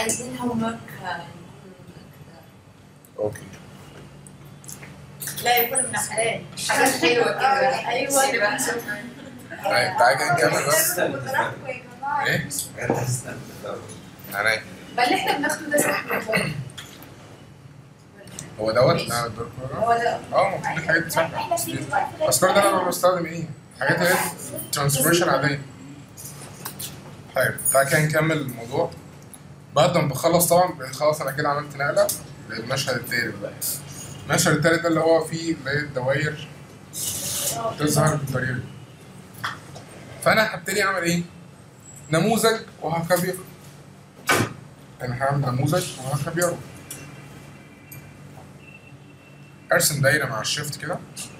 عايزين هوم ورك اوكي لا يكون من حلال حاجات حلوه كده ايوه طيب تعالى كده نكمل بس ايه؟ انت تستنى يعني بل اللي احنا بناخده ده سهل هو دوت لا الدور كله هو ده اه المفروض الحاجات دي سهله احنا في دلوقتي بس كل ده انا بستخدم ايه؟ حاجات اللي هي ترانسفورميشن عاديه طيب تعالى كده نكمل الموضوع بعد ما بخلص طبعا خلاص انا كده عملت نقله للمشهد التالت بقى المشهد التالت ده اللي هو فيه اللي هي الدواير تظهر بالطريقه دي فانا هبتدي اعمل ايه؟ نموذج وهكبره انا هعمل نموذج وهكبره ارسم دايره مع الشيفت كده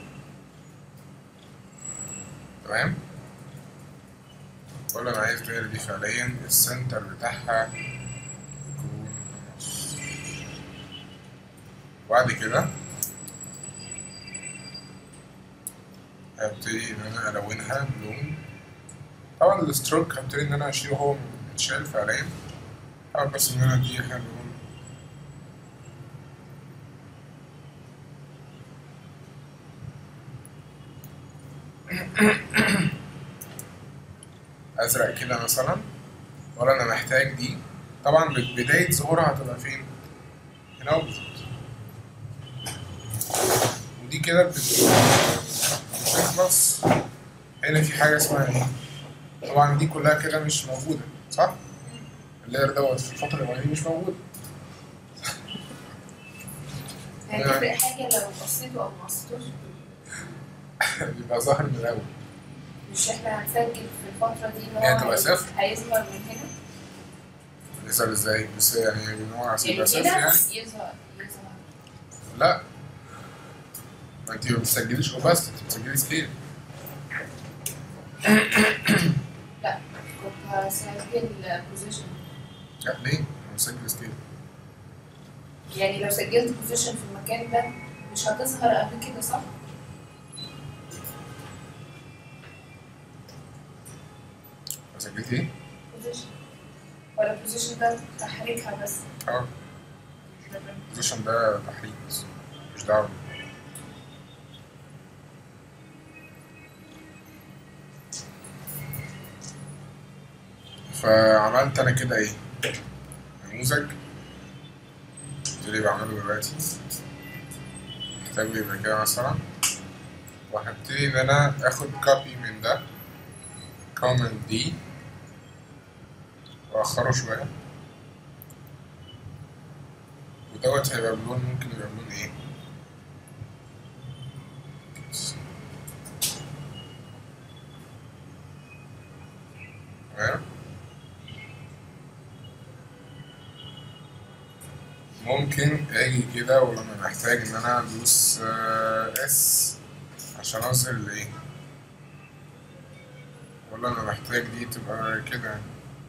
تمام اقول له انا عايز الدايره دي فعليا السنتر بتاعها يكون نص وبعد كده هبتدي ان انا الونها بلون طبعا الستروك هبتدي ان انا اشيله هو متشال فعليا حاول بس ان انا اديها لون ازرق كده مثلا ولا انا محتاج دي طبعا بداية ظهورها هتبقى فين؟ هنا أهو بالظبط ودي كده بت- بتخلص هنا في حاجة اسمها ايه؟ طبعا دي كلها كده مش موجودة صح؟ اللاير دوت في الفترة الأولانية دي مش موجود هتفرق حاجه لو بصيته او ما بصيتوش بيبقى ظاهر من الأول مش احنا هنسجل في الفتره دي اللي هي هو هتبقى صفر. هيظهر من هنا يظهر ازاي؟ بس يعني ان هو عشان يعني يبقى صفر كده يعني يظهر يظهر لا ما انت ما بتسجليش اوباست انت بتسجلي سكيل كنت هسجل بوزيشن لا ليه؟ انا بسجل سكيل يعني لو سجلت بوزيشن في المكان ده مش هتظهر قبل كده صح؟ سجلت ايه؟ بوزيشن ولا البوزيشن ده تحريكها بس اه البوزيشن ده تحريك بس مش دعوه فعملت انا كده ايه؟ نموذج اللي بعمله دلوقتي محتاج لي يبقى كده مثلا وهبتدي ان انا اخد كوبي من ده كومنت دي واخره شويه ودوت هيبقى بلون ممكن يبقى بلون ايه تمام ممكن اجي كده ولما محتاج ان انا ادوس اس عشان اظهر الايه ولا انا محتاج دي تبقى كده يعني.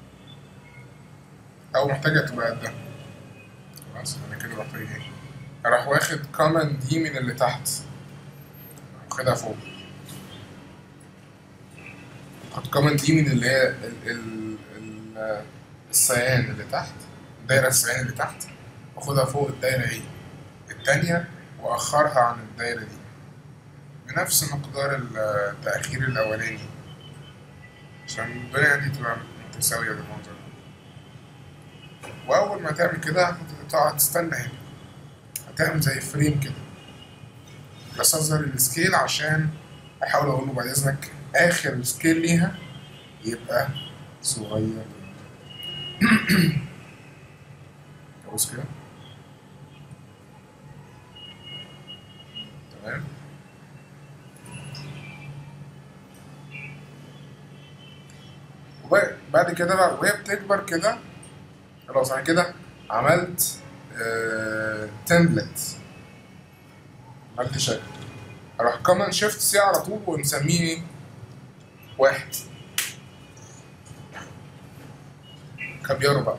او محتاجة تبقى قدها خلاص انا كده محتاج ايه اروح واخد كومن دي من اللي تحت واخدها فوق اخد كومن دي من اللي هي ال ال ال الصيان اللي تحت الدايرة الصيان اللي تحت واخدها فوق الدايرة ايه التانية واخرها عن الدايرة دي بنفس مقدار التأخير الأولاني عشان الدنيا دي تبقى متساوية بالمنظر ده واول ما تعمل كده هتقعد تستنى هنا هتعمل زي فريم كده بس اظهر السكيل عشان احاول اقول له بعد اذنك اخر سكيل ليها يبقى صغير بص كده تمام وبعد كده بقى وهي بتكبر كده خلاص انا كده عملت تمبلت عملت شكل اروح كمان شيفت سي على طول ونسميه ايه؟ واحد كبيره بقى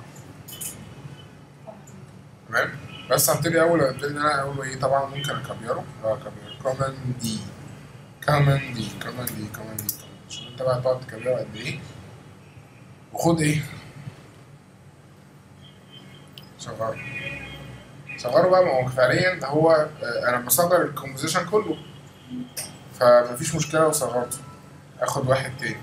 تمام بس هبتدي اول هبتدي ان انا اقول له ايه طبعا ممكن اكبره اه كبيره كمان دي كمان دي كمان دي كمان دي عشان انت بقى تقعد تكبره قد ايه وخد ايه صغره صغره بقى ما هو فعليا هو آه، انا بصغر الكومبوزيشن كله فمفيش مشكله لو صغرته اخد واحد تاني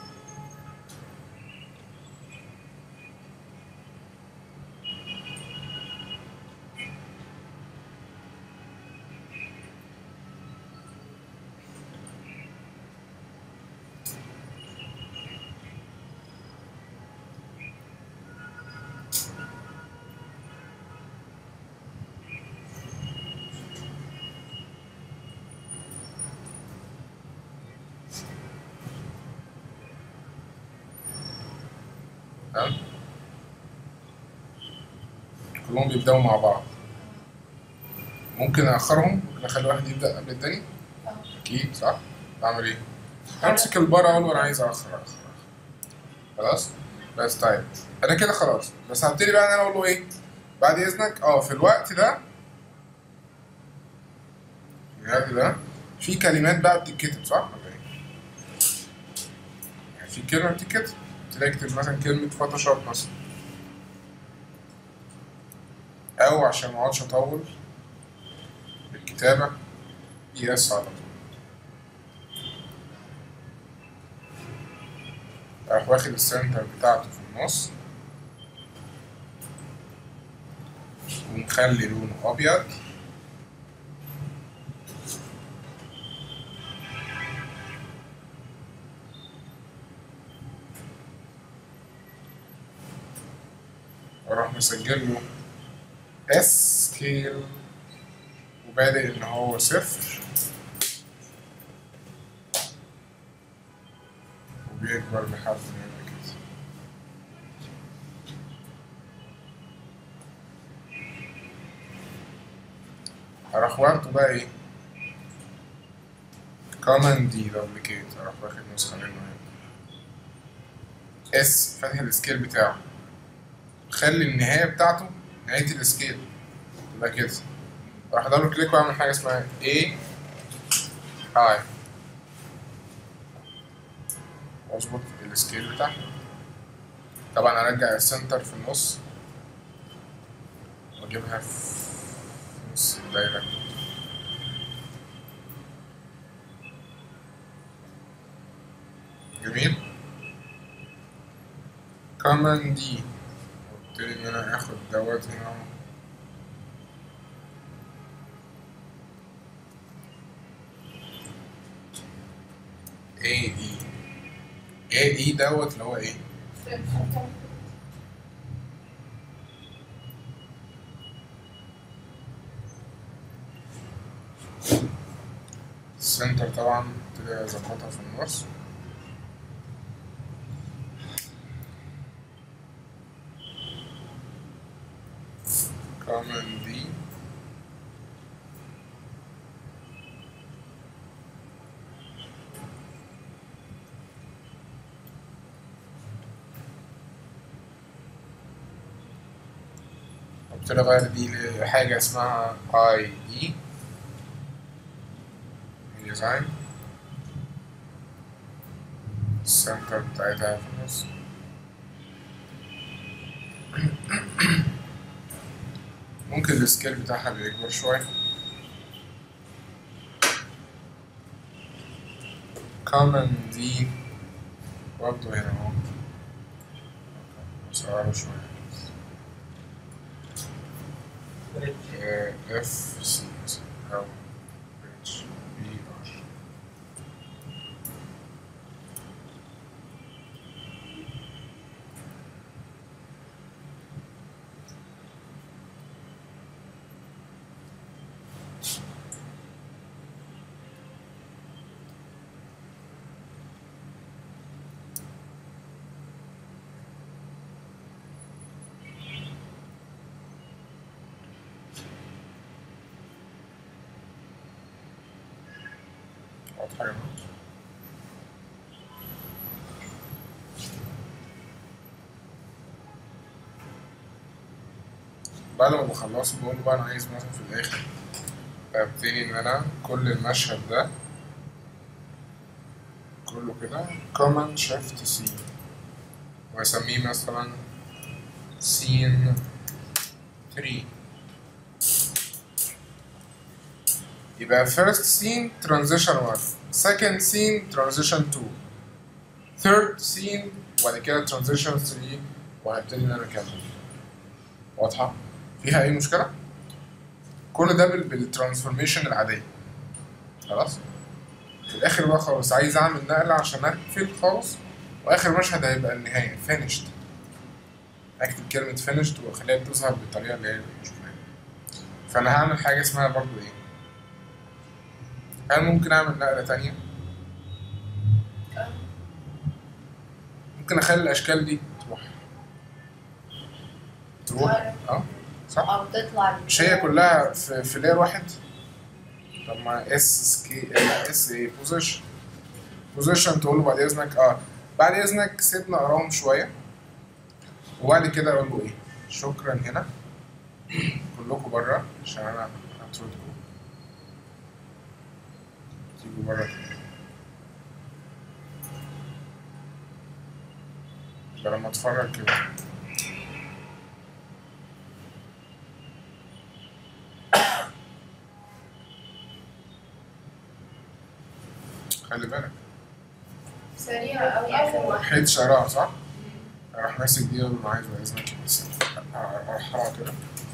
تمام كلهم بيبدأوا مع بعض ممكن أأخرهم ممكن أخلي واحد يبدأ قبل التاني اه أكيد صح؟ بعمل إيه؟ أمسك البار أقول وأنا عايز أأخر أأخر أأخر. خلاص؟ بس طيب أنا كده خلاص بس هبتدي بقى إن أنا أقول له إيه؟ بعد إذنك أه في الوقت ده في الوقت ده في كلمات بقى بتتكتب صح؟ ولا إيه؟ يعني في كلمة بتتكتب تلاقي اكتب مثلا كلمة فوتوشوب مثلا أو عشان ما اقعدش أطول بالكتابة بي اس على طول أروح واخد السنتر بتاعته في النص ومخلي لونه أبيض وأروح مسجل له اس سكيل وبادئ إن هو صفر وبيكبر لحد ما يبقى كده هروح واخده بقى ايه كوماند دي دوبليكيت هروح واخد نسخة منه هنا اس فاتح السكيل بتاعه خلي النهاية بتاعته نهاية السكيل تبقى كده اروح دبل كليك واعمل حاجة اسمها A هاي واظبط السكيل بتاعها طبعا ارجع السنتر في النص واجيبها في نص الدايرة جميل كمان دي قلت ان انا اخد دوت هنا اهو. ايه اي ايه اي دوت اللي هو ايه السنتر طبعا ابتدي اظبطها في النص كمان دي ابتدي اغير دي لحاجة اسمها اي دي ديزاين السنتر بتاعتها في النص ممكن السكيل بتاعها بيكبر شوية كومن دي برضه هنا اهو صغيرة شوية اف سي مثلا أو اتش بي ار واضحة يا جماعة بعد ما بخلصه بقول له بقى انا عايز مثلا في الاخر ابتدي ان انا كل المشهد ده كله كده كوماند شيفت سي واسميه مثلا سين 3 يبقى first scene transition 1 second scene transition 2 third scene وبعد كده transition 3 وهبتدي ان انا اكمل واضحة؟ فيها أي مشكلة؟ كل ده بال- بالترانسفورميشن العادية خلاص؟ في الآخر بقى خلاص عايز أعمل نقلة عشان أقفل خالص وآخر مشهد هيبقى النهاية finished أكتب كلمة finished وأخليها تظهر بالطريقة اللي هي شفناها فأنا هعمل حاجة اسمها برضو إيه؟ هل ممكن أعمل نقلة تانية؟ ممكن أخلي الأشكال دي تروح تروح اه صح؟ او تطلع مش هي كلها في, في لاير واحد طب ما اس سكي اس ايه بوزيشن بوزيشن تقول له بعد اذنك اه بعد اذنك سيبنا اقراهم شويه وبعد كده اقول له ايه شكرا هنا كلكم بره عشان انا هطردكم تيجوا بره يبقى لما اتفرج كده خلي بالك سريع قوي اخر واحد حيد شعرها صح؟ اروح ماسك دي اقول له عايز اذنك بس اروح كده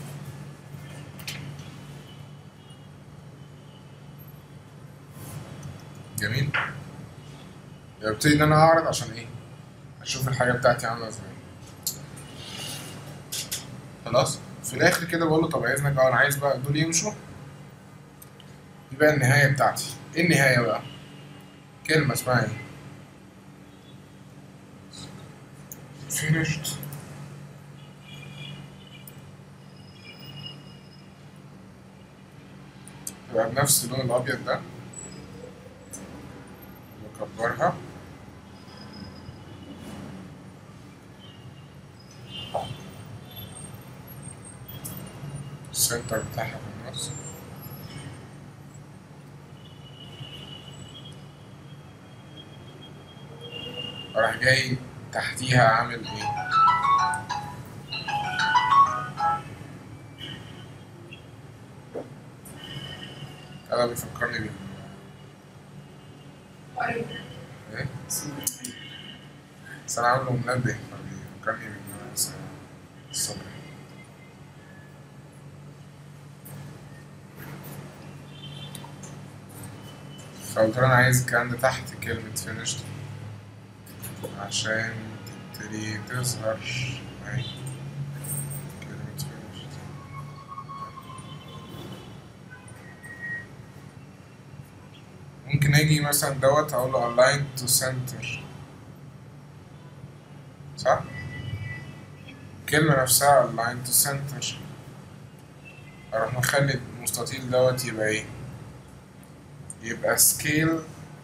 جميل يبقى ابتدي ان انا اعرض عشان ايه؟ اشوف الحاجه بتاعتي عامله ازاي خلاص في الاخر كده بقول له طب اذنك اه انا عايز بقى دول يمشوا يبقى النهايه بتاعتي ايه النهايه بقى؟ كلمه اسمها ايه؟ finished تبقى بنفس اللون الأبيض ده وأكبرها السنتر بتاعها في النص راح جاي تحتيها عامل ايه هذا بيفكرني بيه ايوه ايه بس انا عامله منبه فبيفكرني بالصبح فقلت له انا عايز الكلام ده تحت كلمة finished عشان تبتدي تظهر اهي كلمة finished ممكن اجي مثلا دوت اقول له align to center صح؟ الكلمة نفسها align to center اروح مخلي المستطيل دوت يبقى ايه؟ يبقى scale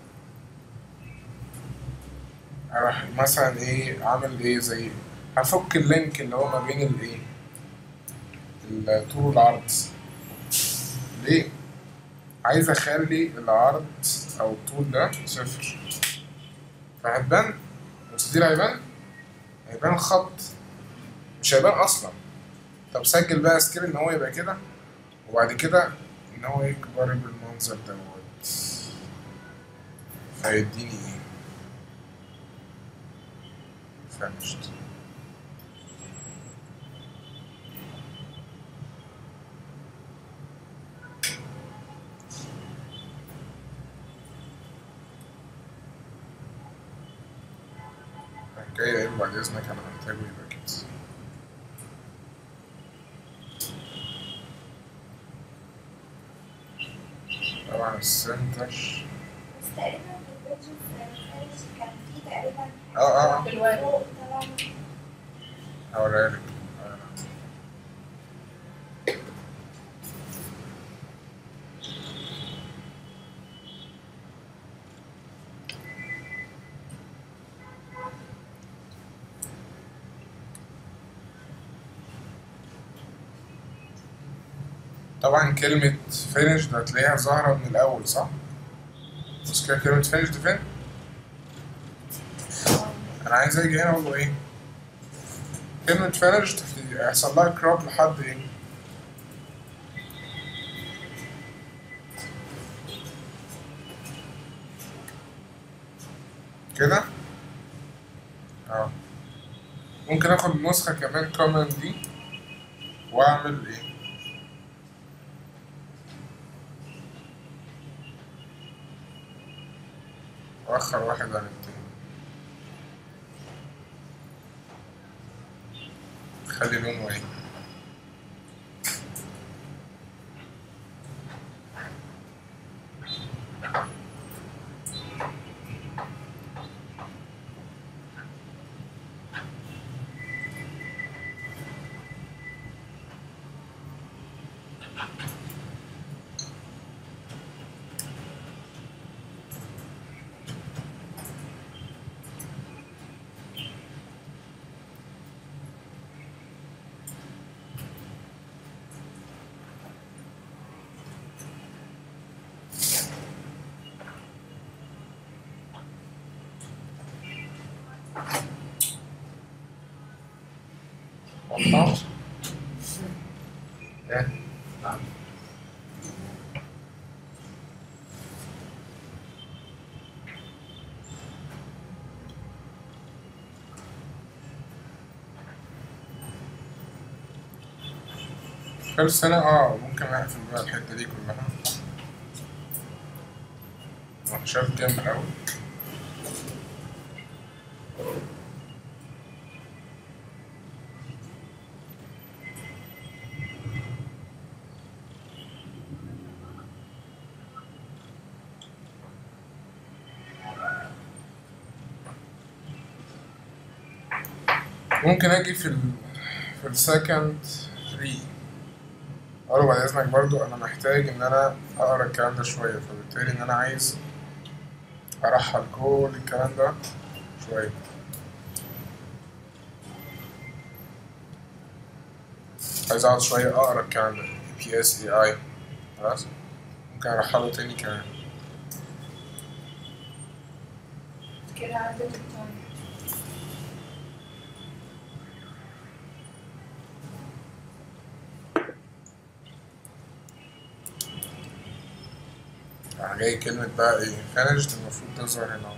اروح مثلا ايه عامل ايه زي هفك اللينك اللي هو ما بين الايه الطول والعرض ليه عايز اخلي العرض او الطول ده صفر فهتبان المستطيل هيبان هيبان خط مش هيبان اصلا طب سجل بقى سكيل ان هو يبقى كده وبعد كده ان هو يكبر بالمنظر دوت فيديني ايه finished جاي قايل بعد اذنك انا محتاجه يبقى كده طبعا السنتر بس تقريبا في البيج الفارس كان في تقريبا اه اه بالورق فوق طلع هوريها لك طبعا كلمة finished هتلاقيها ظاهرة من الأول صح؟ بس كده كلمة finished فين؟ أنا عايز أجي هنا أقول له إيه؟ كلمة finished هيحصل لها كروب لحد إيه؟ كده اه ممكن اخد نسخة كمان كومن دي واعمل ايه واخر واحد عن التاني خلي لونه ايه وضحت ايه نعم خلص سنة اه ممكن اقفل بقى الحتة دي كلها شايف كام الأول ممكن اجي في ال في السكند 3 اقول له بعد اذنك برضو انا محتاج ان انا اقرا الكلام ده شويه فبالتالي ان انا عايز ارحل كل الكلام ده شويه عايز اقعد شويه اقرا الكلام ده بي اس اي اي خلاص ممكن ارحله تاني كمان كده عدت التايم راح جاي كلمة بقى ايه finished المفروض تظهر هنا اهو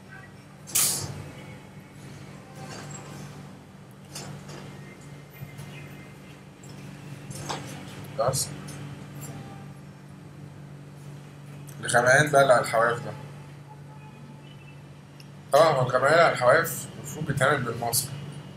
خلاص الغمقان بقى اللي على الحواف ده طبعا هو الغمقان اللي على الحواف المفروض بيتعمل بالماسك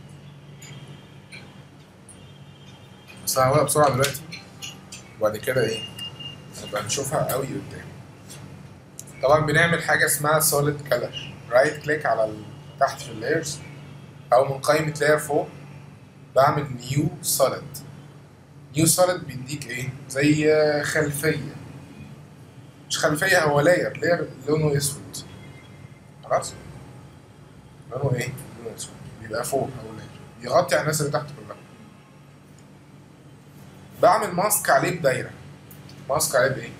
بس انا هقولها بسرعة دلوقتي وبعد كده ايه نبقى نشوفها قوي قدام طبعا بنعمل حاجه اسمها solid color رايت كليك على ال- تحت في اللايرز او من قائمه لاير فوق بعمل نيو solid نيو solid بيديك ايه زي خلفيه مش خلفيه هو لاير لاير لونه اسود خلاص لونه ايه لونه اسود بيبقى فوق او لاير بيغطي على الناس اللي تحت كلها بعمل ماسك عليه بدايره ماسك عليه بايه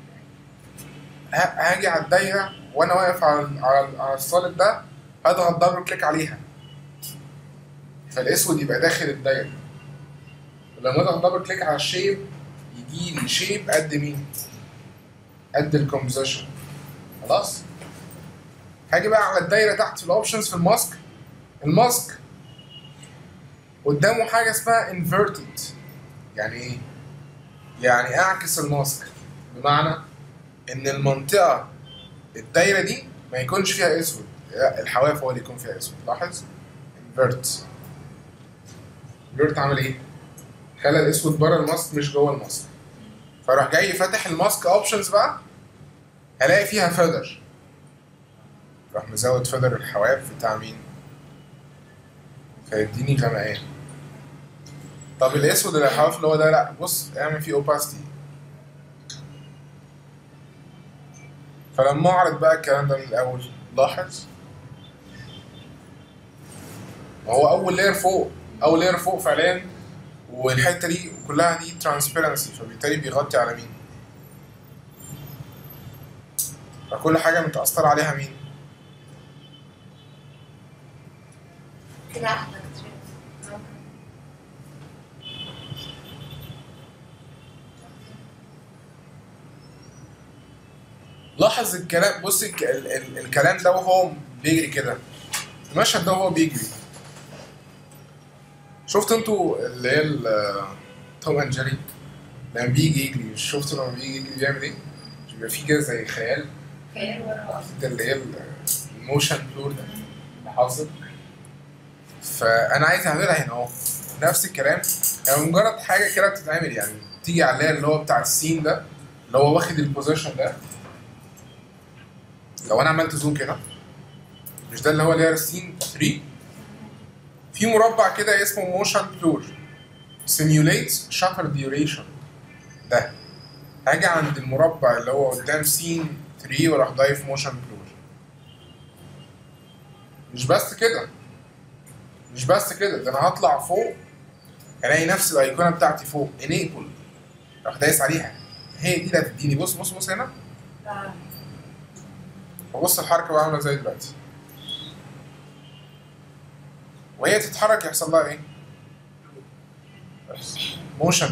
ه- هاجي على الدايره وانا واقف على ال- على ال- على الصالد ده هضغط دبل كليك عليها فالاسود يبقى داخل الدايره ولما اضغط دبل كليك على الشيب يجي لي شيب قد مين؟ قد الكومبوزيشن خلاص؟ هاجي بقى على الدايره تحت في الاوبشنز في الماسك الماسك قدامه حاجه اسمها انفيرتد يعني ايه؟ يعني اعكس الماسك بمعنى ان المنطقه الدايره دي ما يكونش فيها اسود لا الحواف هو اللي يكون فيها اسود لاحظ انفيرت انفيرت عمل ايه خلى الاسود بره الماسك مش جوه الماسك فراح جاي فاتح الماسك اوبشنز بقى هلاقي فيها فيدر راح مزود فيدر الحواف بتاع مين فيديني غمقان طب الاسود اللي الحواف اللي هو ده لا بص اعمل فيه اوباستي فلما اعرض بقى الكلام ده من الاول لاحظ ما هو اول لاير فوق اول لاير فوق فعليا والحته دي كلها دي ترانسبيرنسي فبالتالي بيغطي على مين فكل حاجه متاثر عليها مين كده احلى كتير لاحظ الكلام بص الك... ال... ال... الكلام ده وهو بيجري كده المشهد ده وهو بيجري شفت انتوا اللي هي ال- توم اند جيري لما بيجي يجري شفتوا لما بيجي يجري بيعمل ايه؟ بيبقى فيه كده زي خيال خيال ورا ده اللي هي ال- الموشن بلور ده اللي حاصل فانا عايز اعملها هنا اهو نفس الكلام يعني مجرد حاجه كده بتتعمل يعني تيجي عليها اللي هو بتاع السين ده اللي هو واخد البوزيشن ده لو انا عملت زوم كده مش ده اللي هو لاير سين 3 في مربع كده اسمه موشن بلور simulates shutter duration ده هاجي عند المربع اللي هو قدام سين 3 واروح ضايف موشن بلور مش بس كده مش بس كده ده انا هطلع فوق الاقي نفس الايقونه بتاعتي فوق enable راح دايس عليها هي دي اللي هتديني بص بص بص هنا آه. وبص الحركه بقى عامله ازاي دلوقتي وهي تتحرك يحصل لها ايه؟ موشن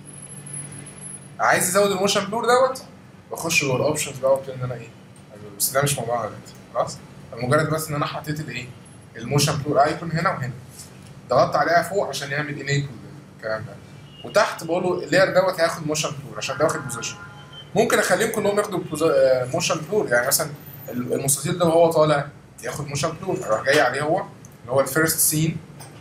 عايز ازود الموشن بلور دوت بخش جوه الاوبشنز بقى وابتدي ان انا ايه أعمله. بس ده مش موضوعنا دلوقتي خلاص مجرد بس ان انا حطيت الايه الموشن بلور ايكون هنا وهنا ضغطت عليها فوق عشان يعمل انيبل الكلام ده وتحت بقول له اللاير دوت هياخد موشن بلور عشان ده واخد بوزيشن ممكن اخليهم كلهم ياخدوا موشن بلور يعني مثلا المستطيل ده وهو طالع ياخد موشن بلور اروح جاي عليه هو اللي هو الفيرست سين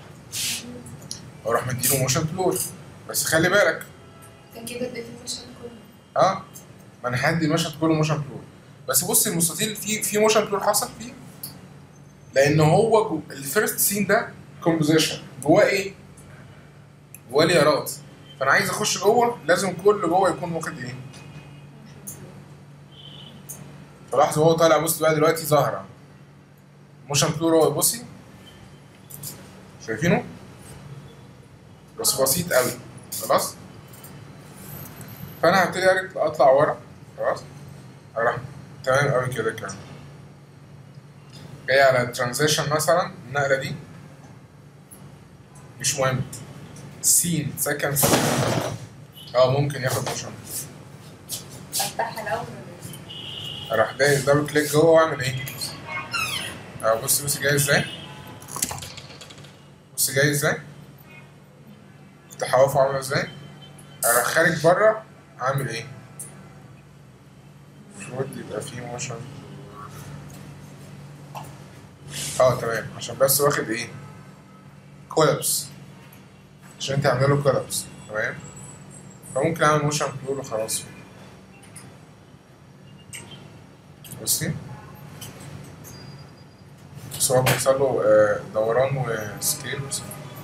واروح مديله موشن بلور بس خلي بالك كان كده اديت المشهد كله اه ما انا هدي المشهد كله موشن بلور بس بص المستطيل فيه في موشن بلور حصل فيه لان هو جو الفيرست سين ده كومبوزيشن جواه ايه؟ جواه ليارات فانا عايز اخش جوه لازم كل جوه يكون واخد ايه؟ فلاحظ وهو طالع بص بقى دلوقتي ظاهره موشن بلور هو بصي شايفينه؟ بس بسيط قوي خلاص؟ فانا هبتدي أرك- اطلع ورا خلاص اروح تمام قوي كده كده جاي على الترانزيشن مثلا النقله دي مش مهم سين سكند سين اه ممكن ياخد موشن افتحها الاول اروح دايس دبل كليك جوه واعمل ايه اه بص بص جاي ازاي بص جاي ازاي تحوفه عامل ازاي اروح خارج بره اعمل ايه المفروض يبقى فيه موشن اه تمام عشان بس واخد ايه كولابس عشان تعمله كولابس تمام فممكن اعمل موشن بلور وخلاص بصي بس هو بيحصل له آه، دوران وسكيل بس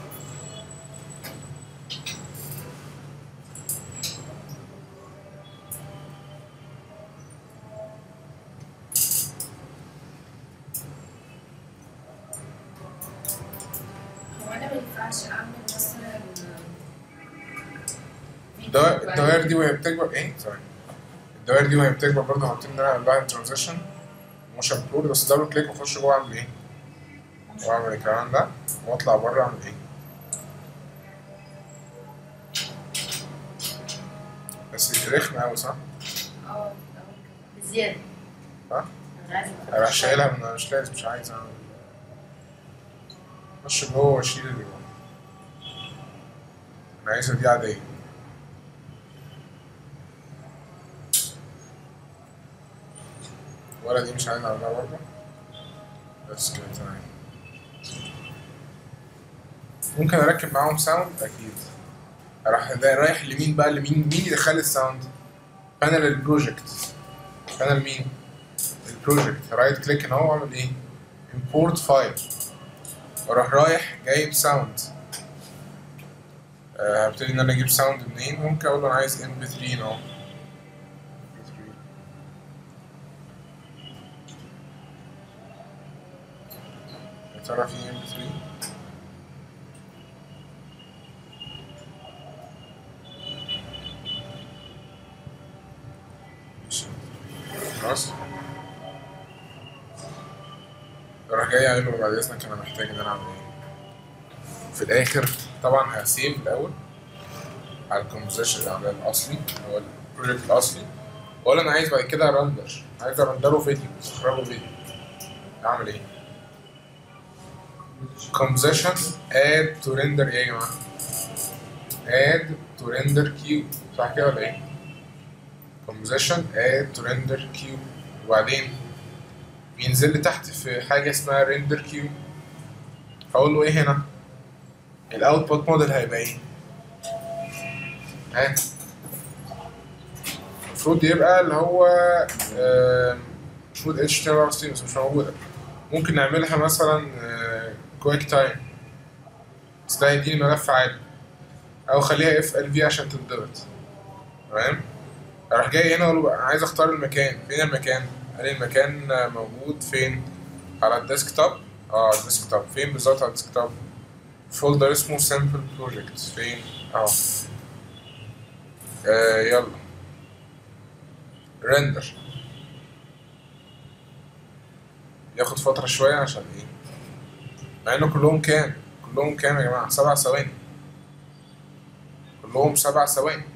هو انا ما ينفعش اعمل مثلا الدوائر الدوائر دي وهي بتكبر ايه سوري الدوائر دي وهي بتكبر برضه هبتدي ان انا اعمل لها ترانزيشن موشن بلور بس دبل كليك واخش جوه اعمل ايه واعمل الكلام ده واطلع بره اعمل ايه بس رخمة أوي صح؟ اه بزياده ها؟ انا عايزه اروح شايلها من مش لازم مش عايز اعمل اخش جوه واشيل اللي جوه انا عايزها دي عادية ولا دي مش عايز اعملها برضه بس كده تمام ممكن اركب معاهم ساوند اكيد اروح ده رايح لمين بقى لمين مين يدخل الساوند بانل البروجكت بانل مين البروجكت رايت كليك ان هو اعمل ايه import فايل واروح رايح جايب ساوند آه، هبتدي ان انا اجيب ساوند منين ممكن اقول له انا عايز ام بي 3 اهو يا ترى في ام بي 3 خلاص راح جاي قايل له بعد اذنك انا محتاج ان انا اعمل ايه في الاخر طبعا هسيف الاول على الكومبوزيشن على الاصلي اللي هو البروجكت الاصلي واقول انا عايز بعد كده رندر عايز ارندره فيديو اخرجه فيديو اعمل ايه composition add to render ايه يا جماعه add to render queue صح كده ولا ايه composition add to render queue وبعدين بينزل لي تحت في حاجه اسمها render queue هقول له ايه هنا الاوتبوت موديل هيبقى ايه ها المفروض يبقى اللي هو آه، المفروض اتش تي ام بس مش موجوده ممكن نعملها مثلا كويك تايم بس ده هيديني ملف عادي او خليها اف ال في عشان تتضبط تمام اروح جاي هنا اقول له بقى أنا عايز اختار المكان فين المكان قال لي المكان آه، موجود فين على الديسك توب اه الديسك توب فين بالظبط على الديسك توب فولدر اسمه سامبل بروجكت فين اهو آه يلا ريندر ياخد فترة شوية عشان ايه مع انه كلهم كام كلهم كام يا جماعة سبع ثواني كلهم سبع ثواني